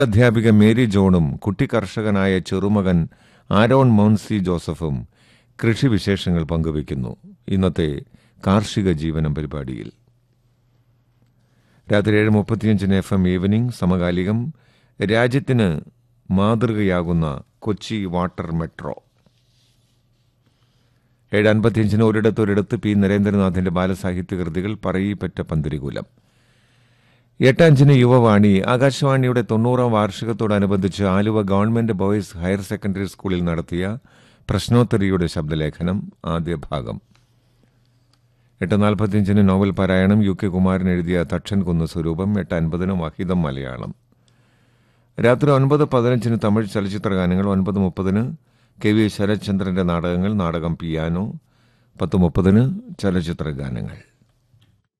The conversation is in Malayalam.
അധ്യാപിക മേരി ജോണും കുട്ടി കർഷകനായ ചെറുമകൻ ആരോൺ മോൻസി ജോസഫും കൃഷി വിശേഷങ്ങൾ പങ്കുവയ്ക്കുന്നു ഇന്നത്തെ കാർഷിക ജീവനം പരിപാടിയിൽ രാത്രി ഏഴ് മുപ്പത്തിയഞ്ചിന് എഫ് എം ഈവനിംഗ് സമകാലികം രാജ്യത്തിന് മാതൃകയാകുന്ന കൊച്ചി വാട്ടർ മെട്രോ ഏഴ് അൻപത്തിയഞ്ചിന് ഒരിടത്ത് ഒരിടത്ത് പി നരേന്ദ്രനാഥിന്റെ ബാലസാഹിത്യ കൃതികൾ പറയിപ്പറ്റ പന്തിരികൂലം എട്ടഞ്ചിന് യുവവാണി ആകാശവാണിയുടെ തൊണ്ണൂറാം വാർഷികത്തോടനുബന്ധിച്ച് Aluva government boys higher secondary സ്കൂളിൽ നടത്തിയ പ്രശ്നോത്തരിയുടെ ശബ്ദലേഖനം ആദ്യ ഭാഗം എട്ട് നാൽപ്പത്തിയഞ്ചിന് നോവൽ പാരായണം യു കെ കുമാരൻ എഴുതിയ തക്ഷൻ കുന്ന് സ്വരൂപം എട്ട് അൻപതിന് വഹിതം മലയാളം രാത്രി ഒൻപത് പതിനഞ്ചിന് തമിഴ് ചലച്ചിത്ര ഗാനങ്ങൾ ഒൻപത് മുപ്പതിന് കെ വി ശരത്ചന്ദ്രന്റെ നാടകങ്ങൾ നാടകം പിയാനോ പത്ത് മുപ്പതിന് ചലച്ചിത്ര ഗാനങ്ങൾ